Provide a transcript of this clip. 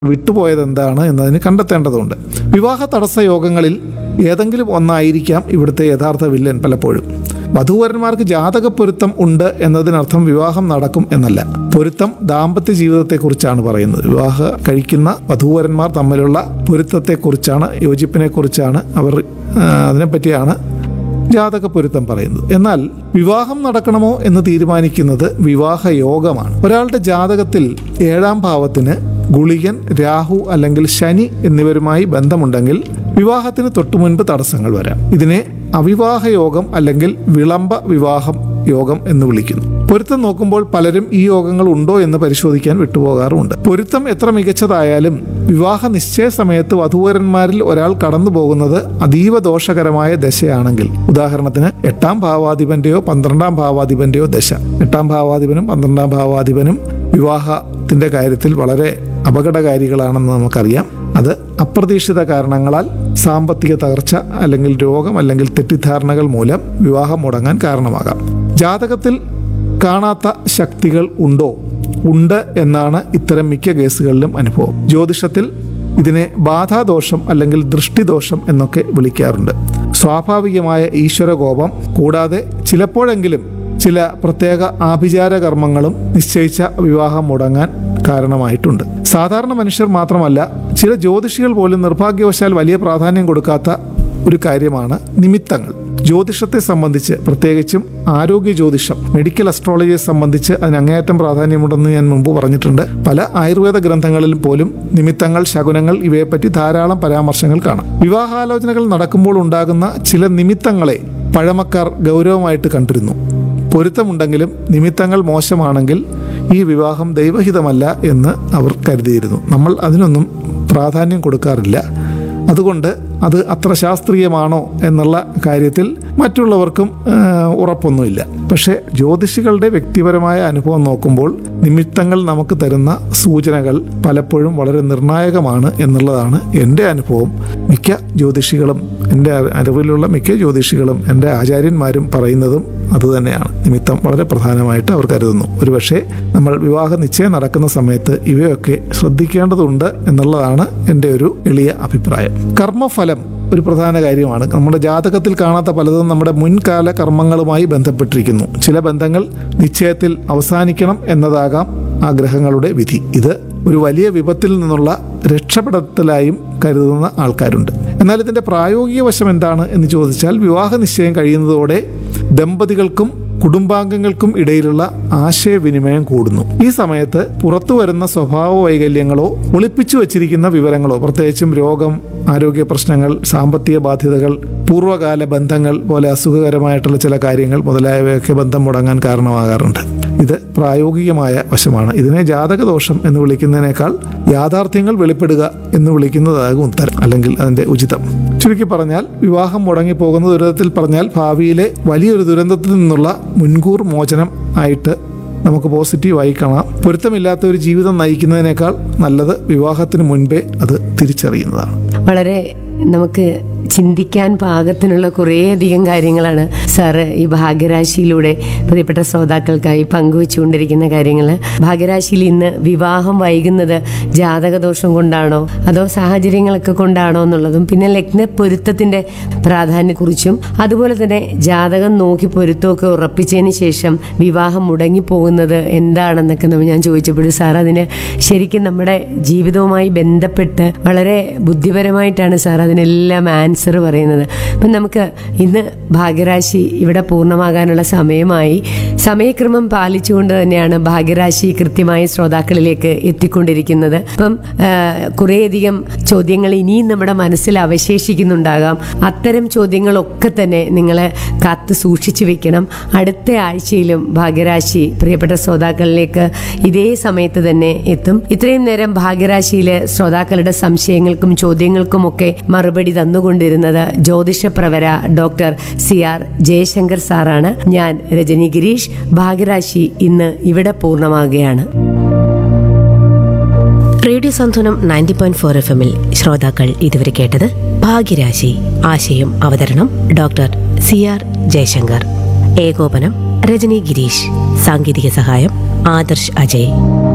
വിട്ടുപോയത് എന്താണ് എന്നതിന് കണ്ടെത്തേണ്ടതുണ്ട് വിവാഹ തടസ്സ യോഗങ്ങളിൽ ഏതെങ്കിലും ഒന്നായിരിക്കാം ഇവിടുത്തെ യഥാർത്ഥ വില്ലൻ പലപ്പോഴും വധൂവരന്മാർക്ക് ജാതക പൊരുത്തം ഉണ്ട് എന്നതിനർത്ഥം വിവാഹം നടക്കും എന്നല്ല പൊരുത്തം ദാമ്പത്യ ജീവിതത്തെക്കുറിച്ചാണ് പറയുന്നത് വിവാഹ കഴിക്കുന്ന വധൂവരന്മാർ തമ്മിലുള്ള പൊരുത്തത്തെക്കുറിച്ചാണ് യോജിപ്പിനെക്കുറിച്ചാണ് അവർ ആ, അതിനെപ്പറ്റിയാണ് ജാതക പൊരുത്തം പറയുന്നത് എന്നാൽ വിവാഹം നടക്കണമോ എന്ന് തീരുമാനിക്കുന്നത് വിവാഹ യോഗമാണ് ഒരാളുടെ ജാതകത്തിൽ ഏഴാം ഭാവത്തിന് ഗുളികൻ രാഹു അല്ലെങ്കിൽ ശനി എന്നിവരുമായി ബന്ധമുണ്ടെങ്കിൽ വിവാഹത്തിന് തൊട്ടുമുൻപ് തടസ്സങ്ങൾ വരാം ഇതിനെ അവിവാഹ യോഗം അല്ലെങ്കിൽ വിളംബ വിവാഹം യോഗം എന്ന് വിളിക്കുന്നു പൊരുത്തം നോക്കുമ്പോൾ പലരും ഈ യോഗങ്ങൾ ഉണ്ടോ എന്ന് പരിശോധിക്കാൻ വിട്ടുപോകാറുമുണ്ട് പൊരുത്തം എത്ര മികച്ചതായാലും വിവാഹ നിശ്ചയ സമയത്ത് വധൂവരന്മാരിൽ ഒരാൾ കടന്നു പോകുന്നത് അതീവ ദോഷകരമായ ദശയാണെങ്കിൽ ഉദാഹരണത്തിന് എട്ടാം ഭാവാധിപന്റെയോ പന്ത്രണ്ടാം ഭാവാധിപന്റെയോ ദശ എട്ടാം ഭാവാധിപനും പന്ത്രണ്ടാം ഭാവാധിപനും വിവാഹത്തിന്റെ കാര്യത്തിൽ വളരെ അപകടകാരികളാണെന്ന് നമുക്കറിയാം അത് അപ്രതീക്ഷിത കാരണങ്ങളാൽ സാമ്പത്തിക തകർച്ച അല്ലെങ്കിൽ രോഗം അല്ലെങ്കിൽ തെറ്റിദ്ധാരണകൾ മൂലം വിവാഹം മുടങ്ങാൻ കാരണമാകാം ജാതകത്തിൽ കാണാത്ത ശക്തികൾ ഉണ്ടോ ഉണ്ട് എന്നാണ് ഇത്തരം മിക്ക കേസുകളിലും അനുഭവം ജ്യോതിഷത്തിൽ ഇതിനെ ബാധാദോഷം അല്ലെങ്കിൽ ദൃഷ്ടിദോഷം എന്നൊക്കെ വിളിക്കാറുണ്ട് സ്വാഭാവികമായ ഈശ്വരകോപം കൂടാതെ ചിലപ്പോഴെങ്കിലും ചില പ്രത്യേക ആഭിചാര കർമ്മങ്ങളും നിശ്ചയിച്ച വിവാഹം മുടങ്ങാൻ കാരണമായിട്ടുണ്ട് സാധാരണ മനുഷ്യർ മാത്രമല്ല ചില ജ്യോതിഷികൾ പോലും നിർഭാഗ്യവശാൽ വലിയ പ്രാധാന്യം കൊടുക്കാത്ത ഒരു കാര്യമാണ് നിമിത്തങ്ങൾ ജ്യോതിഷത്തെ സംബന്ധിച്ച് പ്രത്യേകിച്ചും ആരോഗ്യ ജ്യോതിഷം മെഡിക്കൽ അസ്ട്രോളജിയെ സംബന്ധിച്ച് അതിന് അങ്ങേയറ്റം പ്രാധാന്യമുണ്ടെന്ന് ഞാൻ മുമ്പ് പറഞ്ഞിട്ടുണ്ട് പല ആയുർവേദ ഗ്രന്ഥങ്ങളിൽ പോലും നിമിത്തങ്ങൾ ശകുനങ്ങൾ ഇവയെപ്പറ്റി ധാരാളം പരാമർശങ്ങൾ കാണാം വിവാഹാലോചനകൾ നടക്കുമ്പോൾ ഉണ്ടാകുന്ന ചില നിമിത്തങ്ങളെ പഴമക്കാർ ഗൗരവമായിട്ട് കണ്ടിരുന്നു പൊരുത്തമുണ്ടെങ്കിലും നിമിത്തങ്ങൾ മോശമാണെങ്കിൽ ഈ വിവാഹം ദൈവഹിതമല്ല എന്ന് അവർ കരുതിയിരുന്നു നമ്മൾ അതിനൊന്നും പ്രാധാന്യം കൊടുക്കാറില്ല അതുകൊണ്ട് അത് അത്ര ശാസ്ത്രീയമാണോ എന്നുള്ള കാര്യത്തിൽ മറ്റുള്ളവർക്കും ആ, ഉറപ്പൊന്നുമില്ല പക്ഷേ ജ്യോതിഷികളുടെ വ്യക്തിപരമായ അനുഭവം നോക്കുമ്പോൾ നിമിത്തങ്ങൾ നമുക്ക് തരുന്ന സൂചനകൾ പലപ്പോഴും വളരെ നിർണായകമാണ് എന്നുള്ളതാണ് എൻ്റെ അനുഭവം മിക്ക ജ്യോതിഷികളും എൻ്റെ അറിവിലുള്ള മിക്ക ജ്യോതിഷികളും എൻ്റെ ആചാര്യന്മാരും പറയുന്നതും അതുതന്നെയാണ് നിമിത്തം വളരെ പ്രധാനമായിട്ട് അവർ കരുതുന്നു ഒരുപക്ഷെ നമ്മൾ വിവാഹ നിശ്ചയം നടക്കുന്ന സമയത്ത് ഇവയൊക്കെ ശ്രദ്ധിക്കേണ്ടതുണ്ട് എന്നുള്ളതാണ് എൻ്റെ ഒരു എളിയ അഭിപ്രായം കർമ്മഫലം ഒരു പ്രധാന കാര്യമാണ് നമ്മുടെ ജാതകത്തിൽ കാണാത്ത പലതും നമ്മുടെ മുൻകാല കർമ്മങ്ങളുമായി ബന്ധപ്പെട്ടിരിക്കുന്നു ചില ബന്ധങ്ങൾ നിശ്ചയത്തിൽ അവസാനിക്കണം എന്നതാകാം ആ ഗ്രഹങ്ങളുടെ വിധി ഇത് ഒരു വലിയ വിപത്തിൽ നിന്നുള്ള രക്ഷപ്പെടത്തലായും കരുതുന്ന ആൾക്കാരുണ്ട് എന്നാൽ ഇതിന്റെ പ്രായോഗിക വശം എന്താണ് എന്ന് ചോദിച്ചാൽ വിവാഹ നിശ്ചയം കഴിയുന്നതോടെ ദമ്പതികൾക്കും കുടുംബാംഗങ്ങൾക്കും ഇടയിലുള്ള ആശയവിനിമയം കൂടുന്നു ഈ സമയത്ത് പുറത്തു വരുന്ന സ്വഭാവ വൈകല്യങ്ങളോ ഒളിപ്പിച്ചു വച്ചിരിക്കുന്ന വിവരങ്ങളോ പ്രത്യേകിച്ചും രോഗം ആരോഗ്യ പ്രശ്നങ്ങൾ സാമ്പത്തിക ബാധ്യതകൾ പൂർവ്വകാല ബന്ധങ്ങൾ പോലെ അസുഖകരമായിട്ടുള്ള ചില കാര്യങ്ങൾ മുതലായവയൊക്കെ ബന്ധം മുടങ്ങാൻ കാരണമാകാറുണ്ട് ഇത് പ്രായോഗികമായ വശമാണ് ഇതിനെ ജാതകദോഷം എന്ന് വിളിക്കുന്നതിനേക്കാൾ യാഥാർത്ഥ്യങ്ങൾ വെളിപ്പെടുക എന്ന് വിളിക്കുന്നതാകും ഉത്തരം അല്ലെങ്കിൽ അതിന്റെ ഉചിതം ചുരുക്കി പറഞ്ഞാൽ വിവാഹം മുടങ്ങിപ്പോകുന്ന ദുരിതത്തിൽ പറഞ്ഞാൽ ഭാവിയിലെ വലിയൊരു ദുരന്തത്തിൽ നിന്നുള്ള മുൻകൂർ മോചനം ആയിട്ട് നമുക്ക് പോസിറ്റീവായി കാണാം പൊരുത്തമില്ലാത്ത ഒരു ജീവിതം നയിക്കുന്നതിനേക്കാൾ നല്ലത് വിവാഹത്തിന് മുൻപേ അത് തിരിച്ചറിയുന്നതാണ് വളരെ നമുക്ക് ചിന്തിക്കാൻ പാകത്തിനുള്ള കുറേയധികം കാര്യങ്ങളാണ് സാറ് ഈ ഭാഗ്യരാശിയിലൂടെ പ്രിയപ്പെട്ട ശ്രോതാക്കൾക്കായി പങ്കുവെച്ചുകൊണ്ടിരിക്കുന്ന കാര്യങ്ങൾ ഭാഗ്യരാശിയിൽ ഇന്ന് വിവാഹം വൈകുന്നത് ജാതകദോഷം കൊണ്ടാണോ അതോ സാഹചര്യങ്ങളൊക്കെ കൊണ്ടാണോ എന്നുള്ളതും പിന്നെ ലഗ്ന പൊരുത്തത്തിന്റെ പ്രാധാന്യത്തെക്കുറിച്ചും അതുപോലെ തന്നെ ജാതകം നോക്കി പൊരുത്തമൊക്കെ ഉറപ്പിച്ചതിന് ശേഷം വിവാഹം മുടങ്ങിപ്പോകുന്നത് എന്താണെന്നൊക്കെ നമ്മൾ ഞാൻ ചോദിച്ചപ്പോൾ സാർ അതിന് ശരിക്കും നമ്മുടെ ജീവിതവുമായി ബന്ധപ്പെട്ട് വളരെ ബുദ്ധിപരമായിട്ടാണ് സാർ അതിനെല്ലാം ആൻസർ പറയുന്നത് അപ്പം നമുക്ക് ഇന്ന് ഭാഗ്യരാശി ഇവിടെ പൂർണ്ണമാകാനുള്ള സമയമായി സമയക്രമം പാലിച്ചുകൊണ്ട് തന്നെയാണ് ഭാഗ്യരാശി കൃത്യമായി ശ്രോതാക്കളിലേക്ക് എത്തിക്കൊണ്ടിരിക്കുന്നത് അപ്പം ആ, കുറേയധികം ചോദ്യങ്ങൾ ഇനിയും നമ്മുടെ മനസ്സിൽ അവശേഷിക്കുന്നുണ്ടാകാം അത്തരം ചോദ്യങ്ങളൊക്കെ തന്നെ നിങ്ങൾ കാത്ത് സൂക്ഷിച്ചു വെക്കണം അടുത്ത ആഴ്ചയിലും ഭാഗ്യരാശി പ്രിയപ്പെട്ട ശ്രോതാക്കളിലേക്ക് ഇതേ സമയത്ത് തന്നെ എത്തും ഇത്രയും നേരം ഭാഗ്യരാശിയിലെ ശ്രോതാക്കളുടെ സംശയങ്ങൾക്കും ചോദ്യങ്ങൾക്കുമൊക്കെ മറുപടി തന്നുകൊണ്ടിരുന്നത് ജ്യോതിഷപ്രവര ഡോക്ടർ സി ആർ ജയശങ്കർ സാറാണ് ഞാൻ രജനി ഗിരീഷ് ഭാഗ്യരാശി ഇന്ന് ഇവിടെ പൂർണ്ണമാകുകയാണ് radio Santhulanam ninety point four F എമ്മിൽ ശ്രോതാക്കൾ ഇതുവരെ കേട്ടത് ഭാഗ്യരാശി ആശയം അവതരണം ഡോക്ടർ സി ആർ ജയശങ്കർ ഏകോപനം രജനി ഗിരീഷ് സാങ്കേതിക സഹായം ആദർശ് അജയ്